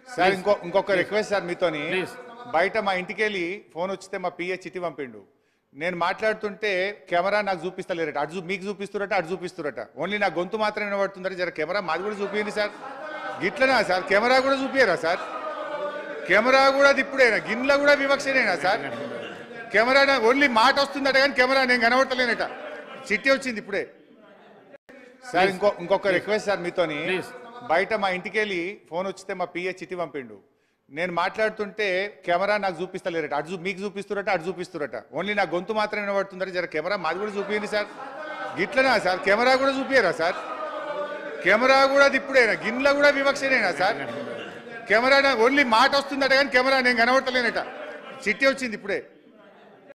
Sir ఇంకో ఇంకొక request sir మీతోని Please. బయట మా ఇంటికి వెళ్ళి ఫోన్ వచ్చితే మా పిఏ చిట్టి పంపిండు నేను మాట్లాడుతుంటే కెమెరా నాకు చూపిస్తలేరట అటు చూ- మీకు చూపిస్తురట అటు చూపిస్తురట ఓన్లీ నా గొంతు మాత్రమే వినబడుతుందట జర కెమెరా మాది కూడా చూపించండి సార్ గిట్లనా సార్ కెమెరా కూడా చూపియరా సార్ కెమెరా కూడా ఇప్పుడేనా గిన్నెలో కూడా వివక్షనేనా సార్ కెమెరా నా- ఓన్లీ మాట వస్తుందట కానీ కెమెరా నేను కనబడతలేనట చిట్టి వచ్చింది ఇప్పుడే సార్ ఇంకో ఇంకొక రిక్వెస్ట్ సార్ మీతోని Please. బయట మా ఇంటికి వెళ్ళి ఫోన్ వచ్చితే మా పిఏ చిట్టి పంపిండు నేను మాట్లాడుతుంటే కెమెరా నాకు చూపిస్తలేరట అటు చూ- మీకు చూపిస్తురట అటు చూపిస్తురట ఓన్లీ నా గొంతు మాత్రమే వినబడుతుందట జర కెమెరా మాది కూడా చూపించండి సార్ గిట్లనా సార్ కెమెరా కూడా చూపియరా సార్ కెమెరా కూడా ఇప్పుడేనా గిన్నెలో కూడా వివక్షనేనా సార్ కెమెరా నా- ఓన్లీ మాట వస్తుందట కానీ కెమెరా నేను కనబడతలేనట చిట్టి వచ్చింది ఇప్పుడే